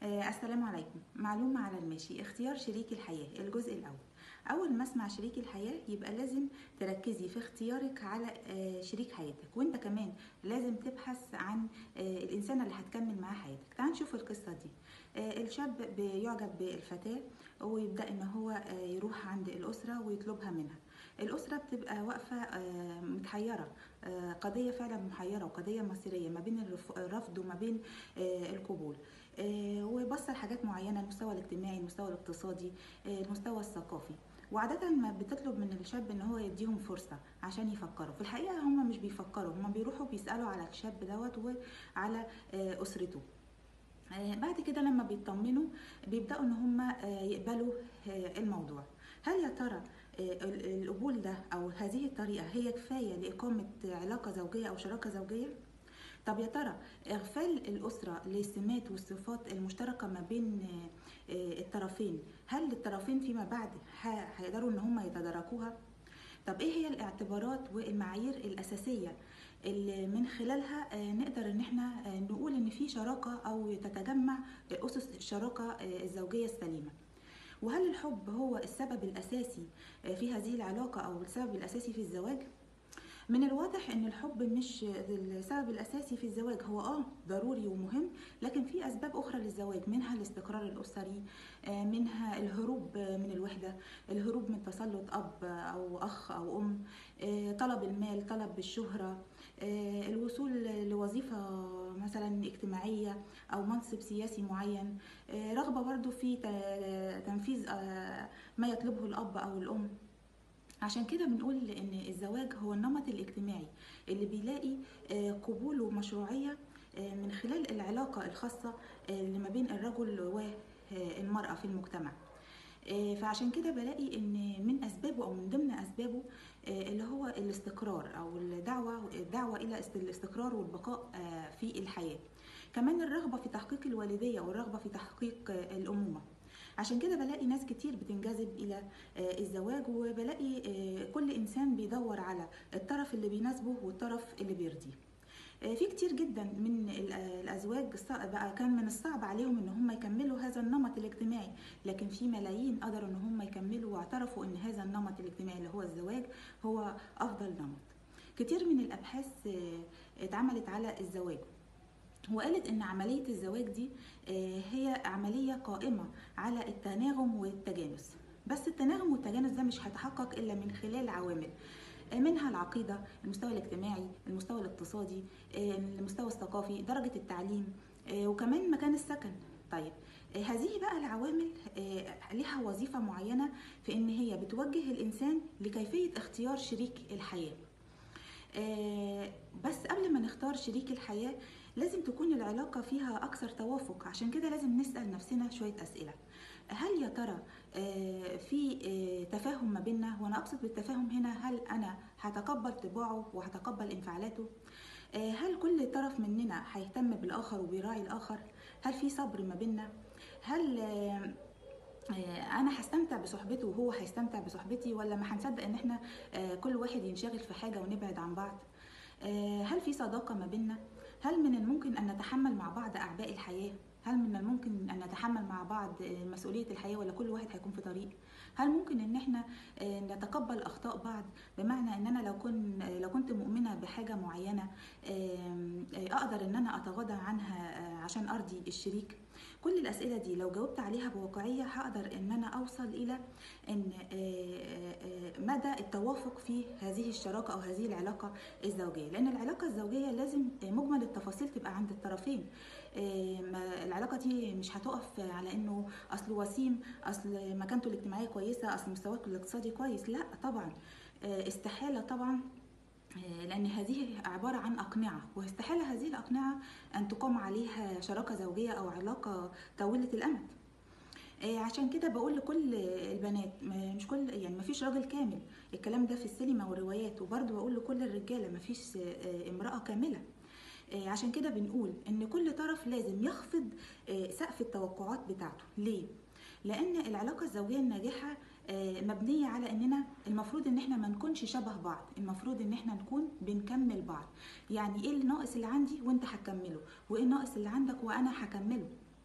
آه، السلام عليكم معلومة على الماشي اختيار شريك الحياة الجزء الأول أول ما اسمع شريك الحياة يبقى لازم تركزي في اختيارك على آه، شريك حياتك وانت كمان لازم تبحث عن آه، الإنسان اللي هتكمل معاه حياتك تعال نشوف القصة دي آه، الشاب بيعجب بالفتاة ويبدأ إن هو آه، يروح عند الأسرة ويطلبها منها الأسرة بتبقى واقفة آه، متحيرة آه، قضية فعلا محيرة وقضية مصيرية ما بين الرف- الرفض وما بين آه، القبول آه، وبص لحاجات معينة المستوى الاجتماعي المستوى الاقتصادي آه، المستوى الثقافي وعادة ما بتطلب من الشاب ان هو يديهم فرصة عشان يفكروا في الحقيقة هم مش بيفكروا هم بيروحوا بيسألوا على الشاب دوت وعلى آه، أسرته آه، بعد كده لما بيطمنوا بيبداوا ان هم آه، يقبلوا آه، الموضوع هل يا ترى آه، ال- القبول ده او هذه الطريقه هي كفايه لاقامه علاقه زوجيه او شراكه زوجيه طب يا ترى اغفال الاسره للسمات والصفات المشتركه ما بين آه، آه، الطرفين هل الطرفين فيما بعد ه- هيقدروا ان هم يتداركوها طب ايه هي الاعتبارات والمعايير الاساسيه اللي من خلالها آه، نقدر ان احنا آه، نقول ان في شراكه او تتجمع آه، اسس الشراكه آه، الزوجيه السليمه وهل الحب هو السبب الاساسي آه، في هذه العلاقه او السبب الاساسي في الزواج من الواضح ان الحب مش السبب الاساسي في الزواج هو اه ضروري ومهم لكن في اسباب اخرى للزواج منها الاستقرار الاسري آه، منها الهروب آه، من الوحده الهروب من تسلط اب او اخ او ام آه، طلب المال طلب الشهره آه، الوصول لوظيفه مثلا اجتماعيه او منصب سياسي معين آه، رغبه برضو في ت- تنفيذ آه، ما يطلبه الاب او الام عشان كده بنقول ان الزواج هو النمط الاجتماعي اللي بيلاقي آه، قبول ومشروعيه آه، من خلال العلاقه الخاصه آه، اللي ما بين الرجل والمراه في المجتمع آه، فعشان كده بلاقي ان من اسبابه او من ضمن اسبابه آه، اللي هو الاستقرار او الدعوه الدعوه الى است- الاستقرار والبقاء آه، في الحياه كمان الرغبه في تحقيق الوالديه والرغبه في تحقيق آه، الامومه عشان كده بلاقي ناس كتير بتنجذب الى آه، الزواج وبلاقي آه، كل انسان بيدور على الطرف اللي بيناسبه والطرف اللي بيرضيه آه، في كتير جدا من ال- آه، الازواج الص- بقى كان من الصعب عليهم ان هم يكملوا هذا النمط الاجتماعي لكن في ملايين قدروا ان هم يكملوا واعترفوا ان هذا النمط الاجتماعي اللي هو الزواج هو افضل نمط كتير من الابحاث آه، اتعملت على الزواج وقالت ان عمليه الزواج دي آه، هي عمليه قائمه على التناغم والتجانس بس التناغم والتجانس ده مش هيتحقق الا من خلال عوامل آه، منها العقيده المستوى الاجتماعي المستوى الاقتصادي آه، المستوى الثقافي درجه التعليم آه، وكمان مكان السكن طيب آه، هذه بقى العوامل آه، لها وظيفه معينه في ان هي بتوجه الانسان لكيفيه اختيار شريك الحياه آه، بس قبل ما نختار شريك الحياة لازم تكون العلاقة فيها أكثر توافق عشان كده لازم نسأل نفسنا شوية أسئلة هل يا ترى آه، في آه، تفاهم ما بيننا وأنا أقصد بالتفاهم هنا هل أنا هتقبل طباعه وهتقبل انفعالاته آه، هل كل طرف مننا هيهتم بالآخر وبيراعي الآخر هل في صبر ما بيننا هل آه، آه، انا هستمتع بصحبته وهو هيستمتع بصحبتي ولا ما هنصدق ان احنا آه، كل واحد ينشغل في حاجه ونبعد عن بعض آه، هل في صداقه ما بيننا هل من الممكن ان نتحمل مع بعض اعباء الحياه هل من الممكن ان نتحمل مع بعض آه، مسؤوليه الحياه ولا كل واحد هيكون في طريق هل ممكن ان احنا آه، نتقبل اخطاء بعض بمعنى ان انا لو كنت لو كنت مؤمنه بحاجه معينه آم، آه، اقدر ان انا اتغاضى عنها آه، عشان ارضي الشريك كل الاسئله دي لو جاوبت عليها بواقعيه هقدر ان انا اوصل الى ان آه، آه، آه، مدى التوافق في هذه الشراكه او هذه العلاقه الزوجيه لان العلاقه الزوجيه لازم آه، مجمل التفاصيل تبقى عند الطرفين آه، ما- العلاقه دي مش هتقف على انه اصل وسيم اصل مكانته الاجتماعيه كويسه اصل مستواه الاقتصادي كويس لا طبعا آه، استحاله طبعا آه، لأن هذه عبارة عن أقنعة واستحالة هذه الأقنعة أن تقام عليها شراكة زوجية أو علاقة طويلة الأمد آه، عشان كده بقول لكل البنات ما- مش كل يعني مفيش راجل كامل الكلام ده في السينما والروايات وبرضه بقول لكل الرجالة مفيش آه، امرأة كاملة آه، عشان كده بنقول ان كل طرف لازم يخفض آه، سقف التوقعات بتاعته ليه لان العلاقه الزوجيه الناجحه آه، مبنيه على اننا المفروض ان احنا ما نكونش شبه بعض المفروض ان احنا نكون بنكمل بعض يعني ايه الناقص اللي عندي وانت هتكمله وايه الناقص اللي عندك وانا هكمله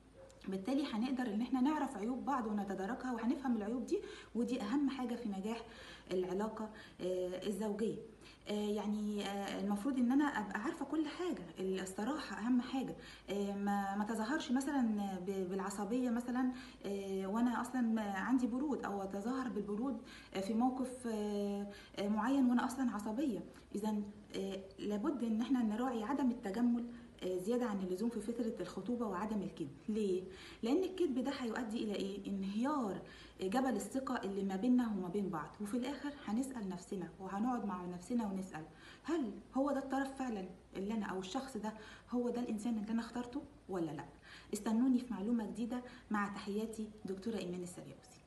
بالتالي هنقدر ان احنا نعرف عيوب بعض ونتداركها وهنفهم العيوب دي ودي اهم حاجه في نجاح العلاقه آه، الزوجيه آه، يعني آه، المفروض ان انا ابقى عارفه كل حاجه الصراحه اهم حاجه آه، ما ما تظاهرش مثلا ب- بالعصبيه مثلا آه، وانا اصلا عندي برود او اتظاهر بالبرود آه، في موقف آه، آه، معين وانا اصلا عصبيه اذا لابد ان احنا نراعي عدم التجمل آه، زياده عن اللزوم في فتره الخطوبه وعدم الكذب ليه لان الكذب ده هيؤدي الى ايه انهيار جبل الثقه اللي ما بيننا وما بين بعض وفي الاخر هنسال نفسنا وهنقعد مع نفسنا ونسال هل هو ده الطرف فعلا اللي انا او الشخص ده هو ده الانسان اللي انا اخترته ولا لا استنوني في معلومه جديده مع تحياتي دكتوره ايمان السرياوسي